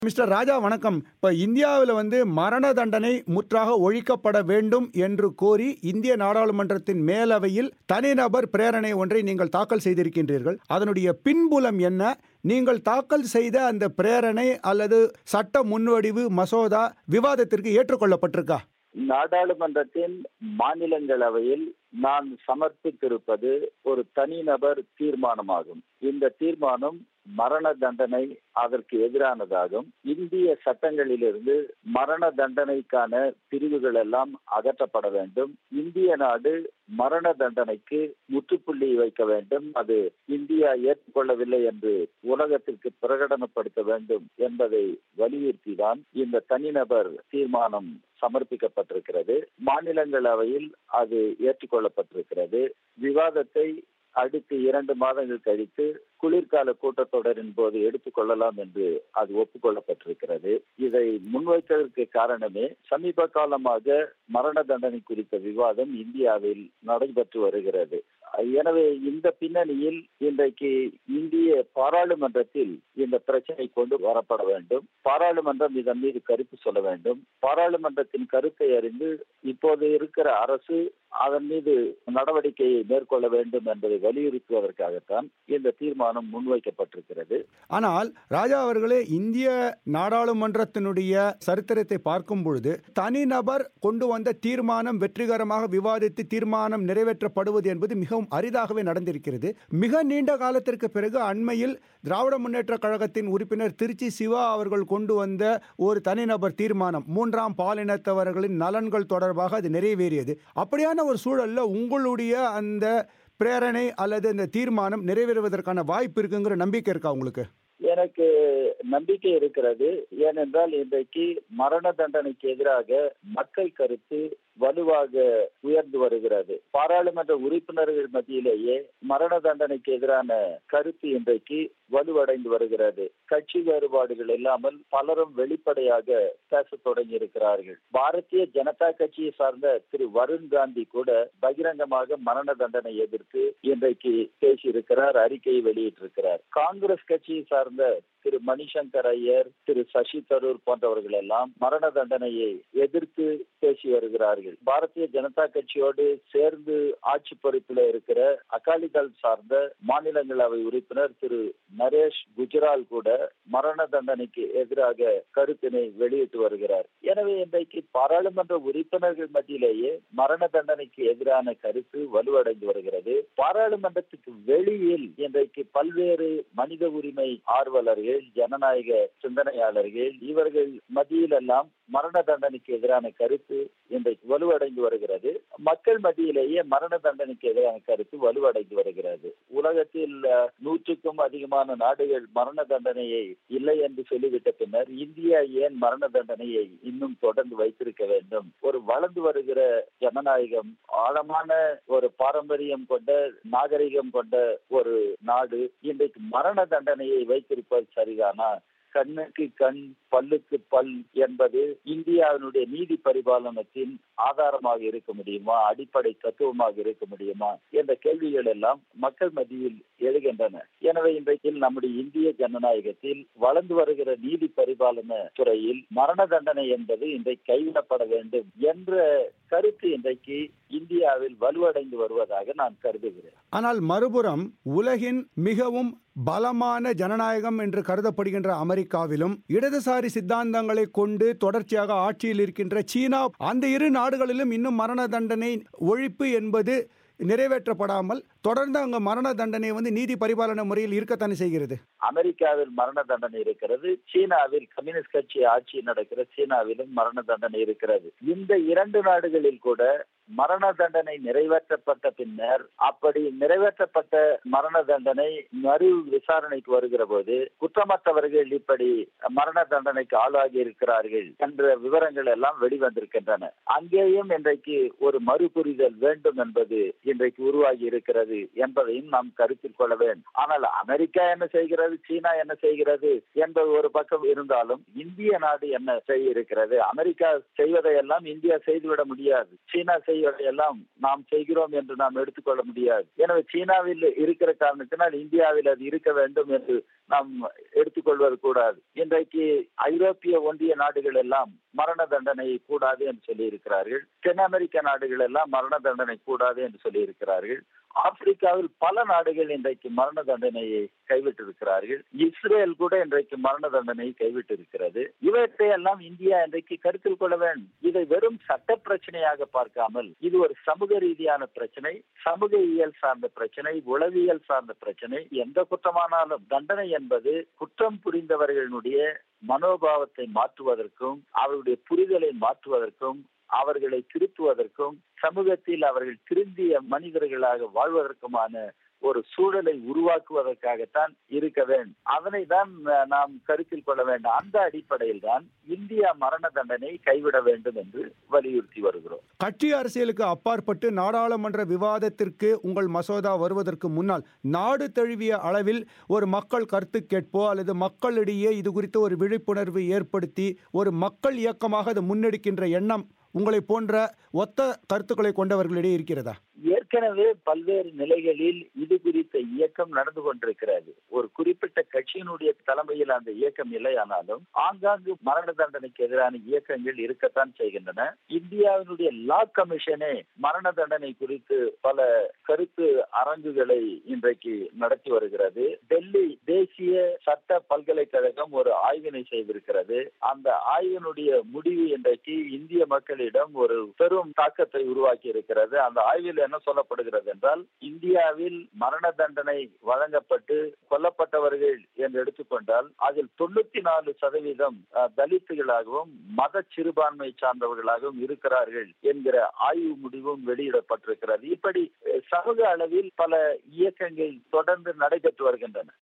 mister ராஜா வணக்கம் இப்போ இந்தியாவில் வந்து மரண தண்டனை முற்றாக ஒழிக்கப்பட வேண்டும் என்று கோரி இந்திய நாடாளுமன்றத்தின் மேலவையில் தனிநபர் பிரேரணை ஒன்றை நீங்கள் தாக்கல் செய்திருக்கின்றீர்கள் அதனுடைய பின்புலம் என்ன நீங்கள் தாக்கல் செய்த அந்த பிரேரணை அல்லது சட்ட முன்வடிவு மசோதா விவாதத்திற்கு ஏற்றுக்கொள்ளப்பட்டிருக்கா நாடாளுமன்றத்தின் மாநிலங்களவையில் நான் சமர்ப்பித்திருப்பது ஒரு தனிநபர் தீர்மானமாகும் இந்த தீர்மானம் மரண தண்டனை அதற்கு எதிரானதாகும் இந்திய சட்டங்களிலிருந்து மரண தண்டனைக்கான பிரிவுகள் எல்லாம் அகற்றப்பட வேண்டும் இந்திய நாடு மரண தண்டனைக்கு முற்றுப்புள்ளி வைக்க வேண்டும் அது இந்தியா ஏற்றுக்கொள்ளவில்லை என்று உலகத்திற்கு பிரகடனப்படுத்த வேண்டும் என்பதை வலியுறுத்தி தான் இந்த தனிநபர் தீர்மானம் சமர்ப்பிக்கப்பட்டிருக்கிறது மாநிலங்களவையில் அது ஏற்றுக்கொள்ளப்பட்டிருக்கிறது விவாதத்தை அடுத்து இரண்டு மாதங்கள் கழித்து குளிர்கால கூட்டத்தொடரின் போது எடுத்துக்கொள்ளலாம் என்று அது ஒப்புக்கொள்ளப்பட்டிருக்கிறது இதை முன்வைத்ததற்கு காரணமே சமீப காலமாக மரண தண்டனை குறித்த விவாதம் இந்தியாவில் நடைபெற்று வருகிறது எனவே இந்த பின்னணியில் இன்றைக்கு இந்திய பாராளுமன்றத்தில் இந்த பிரச்சனை கொண்டு வரப்பட வேண்டும் பாராளுமன்றம் இதன் மீது கருத்து சொல்ல வேண்டும் பாராளுமன்றத்தின் கருத்தை அறிந்து இப்போது இருக்கிற அரசு அதன் மீது நடவடிக்கையை மேற்கொள்ள வேண்டும் என்பதை வலியுறுத்துவதற்காகத்தான் இந்த தீர்மானம் முன்வைக்கப்பட்டிருக்கிறது ஆனால் ராஜா அவர்களே இந்திய நாடாளுமன்றத்தினுடைய சரித்திரத்தை பார்க்கும் பொழுது தனிநபர் கொண்டு வந்த தீர்மானம் வெற்றிகரமாக விவாதித்து தீர்மானம் நிறைவேற்றப்படுவது என்பது மிகவும் அரிதாகவே நடந்திருக்கிறது மிக நீண்ட காலத்திற்கு பிறகு அண்மையில் திராவிட முன்னேற்ற கழகத்தின் உறுப்பினர் திருச்சி சிவா அவர்கள் கொண்டு வந்த ஒரு தனிநபர் தீர்மானம் மூன்றாம் பாலினத்தவர்களின் நலன்கள் தொடர்பாக அது நிறைவேறியது அப்படியான ஒரு சூழல்ல உங்களுடைய அந்த பிரேரணை அல்லது அந்த தீர்மானம் நிறைவேறுவதற்கான வாய்ப்பு இருக்குங்கிற நம்பிக்கை இருக்கா உங்களுக்கு எனக்கு நம்பிக்கை இருக்கிறது ஏனென்றால் இன்றைக்கு மரண தண்டனைக்கு எதிராக மக்கள் கருத்து வலுவாக உயர்ந்து வருகிறது பாராளுமன்ற உறுப்பினர்கள் மத்தியிலேயே மரண தண்டனைக்கு எதிரான கருத்து இன்றைக்கு வலுவடைந்து வருகிறது கட்சி வேறுபாடுகள் இல்லாமல் பலரும் வெளிப்படையாக பேச தொடங்கி இருக்கிறார்கள் பாரதிய ஜனதா கட்சியை சார்ந்த திரு வருண் காந்தி கூட பகிரங்கமாக மரண தண்டனை எதிர்த்து இன்றைக்கு பேசியிருக்கிறார் அறிக்கையை வெளியிட்டிருக்கிறார் காங்கிரஸ் கட்சியை சார்ந்த திரு மணிசங்கர் ஐயர் திரு சசி தரூர் போன்றவர்கள் எல்லாம் மரண தண்டனையை எதிர்த்து பேசி வருகிறார்கள் பாரதிய ஜனதா கட்சியோடு சேர்ந்து ஆட்சி பொறுப்பில் இருக்கிற அகாலிதள் சார்ந்த மாநிலங்களவை உறுப்பினர் திரு நரேஷ் குஜரால் கூட மரண தண்டனைக்கு எதிராக கருத்தினை வெளியிட்டு வருகிறார் எனவே இன்றைக்கு பாராளுமன்ற உறுப்பினர்கள் மத்தியிலேயே மரண தண்டனைக்கு எதிரான கருத்து வலுவடைந்து வருகிறது பாராளுமன்றத்துக்கு வெளியில் இன்றைக்கு பல்வேறு மனித உரிமை ஆர்வலர்கள் ஜனநாயக சிந்தனையாளர்கள் இவர்கள் மத்தியிலெல்லாம் மரண தண்டனைக்கு எதிரான கருத்து இன்றைக்கு வலுவடைந்து வருகிறது மக்கள் மத்தியிலேயே மரண தண்டனைக்கு எதிரான கருத்து வலுவடைந்து வருகிறது உலகத்தில் நூற்றுக்கும் அதிகமான நாடுகள் மரண தண்டனையை இல்லை என்று சொல்லிவிட்ட பின்னர் இந்தியா ஏன் மரண தண்டனையை இன்னும் தொடர்ந்து வைத்திருக்க வேண்டும் ஒரு வளர்ந்து வருகிற ஜனநாயகம் ஆழமான ஒரு பாரம்பரியம் கொண்ட நாகரிகம் கொண்ட ஒரு நாடு இன்றைக்கு மரண தண்டனையை வைத்திருப்பது சரிதானா கண்ணுக்கு கண் பல்லுக்கு பல் என்பது இந்தியாவினுடைய நீதி பரிபாலனத்தின் ஆதாரமாக இருக்க முடியுமா அடிப்படை தத்துவமாக இருக்க முடியுமா என்ற கேள்விகள் எல்லாம் மக்கள் மத்தியில் எழுகின்றன எனவே இன்றைக்கு நம்முடைய இந்திய ஜனநாயகத்தில் வளர்ந்து வருகிற நீதி பரிபாலன துறையில் மரண தண்டனை என்பது இன்றைக்கு கைவிடப்பட வேண்டும் என்ற கருத்து இன்றைக்கு இந்தியாவில் வலுவடைந்து வருவதாக நான் கருதுகிறேன் ஆனால் மறுபுறம் உலகின் மிகவும் பலமான ஜனநாயகம் என்று கருதப்படுகின்ற அமெரிக்காவிலும் இடதுசாரி சித்தாந்தங்களை கொண்டு தொடர்ச்சியாக ஆட்சியில் இருக்கின்ற சீனா அந்த இரு நாடுகளிலும் இன்னும் மரண தண்டனை ஒழிப்பு என்பது நிறைவேற்றப்படாமல் தொடர்ந்து அங்க மரண தண்டனை வந்து நீதி பரிபாலன முறையில் இருக்கத்தானே செய்கிறது அமெரிக்காவில் மரண தண்டனை இருக்கிறது சீனாவில் கம்யூனிஸ்ட் கட்சி ஆட்சி நடக்கிற சீனாவிலும் மரண தண்டனை இருக்கிறது இந்த இரண்டு நாடுகளில் கூட மரண தண்டனை நிறைவேற்றப்பட்ட பின்னர் அப்படி நிறைவேற்றப்பட்ட மரண தண்டனை மறு விசாரணைக்கு வருகிற போது குற்றமற்றவர்கள் இப்படி மரண தண்டனைக்கு ஆளாகி இருக்கிறார்கள் என்ற விவரங்கள் எல்லாம் வெளிவந்திருக்கின்றன அங்கேயும் இன்றைக்கு ஒரு மறுபுரிதல் வேண்டும் என்பது இன்றைக்கு உருவாகி இருக்கிறது இருக்கிறது என்பதையும் நாம் கருத்தில் கொள்ள வேண்டும் ஆனால் அமெரிக்கா என்ன செய்கிறது சீனா என்ன செய்கிறது என்பது ஒரு பக்கம் இருந்தாலும் இந்திய நாடு என்ன செய்ய இருக்கிறது அமெரிக்கா செய்வதையெல்லாம் இந்தியா செய்துவிட முடியாது சீனா செய்வதையெல்லாம் நாம் செய்கிறோம் என்று நாம் எடுத்துக்கொள்ள முடியாது எனவே சீனாவில் இருக்கிற காரணத்தினால் இந்தியாவில் அது இருக்க வேண்டும் என்று நாம் எடுத்துக்கொள்வது கூடாது இன்றைக்கு ஐரோப்பிய ஒன்றிய நாடுகள் எல்லாம் மரண தண்டனை கூடாது என்று சொல்லி இருக்கிறார்கள் தென் அமெரிக்க நாடுகள் எல்லாம் மரண தண்டனை கூடாது என்று சொல்லி இருக்கிறார்கள் ஆப்பிரிக்காவில் பல நாடுகள் இன்றைக்கு மரண தண்டனையை கைவிட்டிருக்கிறார்கள் இஸ்ரேல் கூட இன்றைக்கு மரண தண்டனையை கைவிட்டிருக்கிறது இவற்றை எல்லாம் இந்தியா இன்றைக்கு கருத்தில் கொள்ள வேண்டும் இதை வெறும் சட்ட பிரச்சனையாக பார்க்காமல் இது ஒரு சமூக ரீதியான பிரச்சனை சமூக இயல் சார்ந்த பிரச்சனை உளவியல் சார்ந்த பிரச்சனை எந்த குற்றமானாலும் தண்டனை என்பது குற்றம் புரிந்தவர்களுடைய மனோபாவத்தை மாற்றுவதற்கும் அவருடைய புரிதலை மாற்றுவதற்கும் அவர்களை திருத்துவதற்கும் சமூகத்தில் அவர்கள் திருந்திய மனிதர்களாக வாழ்வதற்குமான ஒரு சூழலை உருவாக்குவதற்காகத்தான் இருக்க வேண்டும் அதனை தான் நாம் கருத்தில் கொள்ள வேண்டும் அந்த அடிப்படையில் தான் இந்தியா மரண தண்டனை கைவிட வேண்டும் என்று வலியுறுத்தி வருகிறோம் கட்சி அரசியலுக்கு அப்பாற்பட்டு நாடாளுமன்ற விவாதத்திற்கு உங்கள் மசோதா வருவதற்கு முன்னால் நாடு தழுவிய அளவில் ஒரு மக்கள் கருத்து கேட்போ அல்லது மக்களிடையே இது குறித்த ஒரு விழிப்புணர்வு ஏற்படுத்தி ஒரு மக்கள் இயக்கமாக அது முன்னெடுக்கின்ற எண்ணம் உங்களை போன்ற ஒத்த கருத்துக்களை கொண்டவர்களிடையே இருக்கிறதா ஏற்கனவே பல்வேறு நிலைகளில் இது குறித்த இயக்கம் நடந்து கொண்டிருக்கிறது ஒரு குறிப்பிட்ட கட்சியினுடைய தலைமையில் அந்த இயக்கம் இல்லையானாலும் ஆங்காங்கு மரண தண்டனைக்கு எதிரான இயக்கங்கள் இருக்கத்தான் செய்கின்றன இந்தியாவினுடைய லா கமிஷனே மரண தண்டனை குறித்து பல கருத்து அரங்குகளை இன்றைக்கு நடத்தி வருகிறது டெல்லி தேசிய சட்ட பல்கலைக்கழகம் ஒரு ஆய்வினை செய்திருக்கிறது அந்த ஆய்வினுடைய முடிவு இன்றைக்கு இந்திய மக்களிடம் ஒரு பெரும் தாக்கத்தை உருவாக்கி இருக்கிறது அந்த ஆய்வில் என்ன சொல்லப்படுகிறது என்றால் இந்தியாவில் மரண தண்டனை வழங்கப்பட்டு கொல்லப்பட்டவர்கள் என்று எடுத்துக்கொண்டால் அதில் தொண்ணூத்தி நாலு சதவீதம் தலித்துகளாகவும் மத சிறுபான்மை சார்ந்தவர்களாகவும் இருக்கிறார்கள் என்கிற ஆய்வு முடிவும் வெளியிடப்பட்டிருக்கிறது இப்படி சமூக அளவில் பல இயக்கங்கள் தொடர்ந்து நடைபெற்று வருகின்றன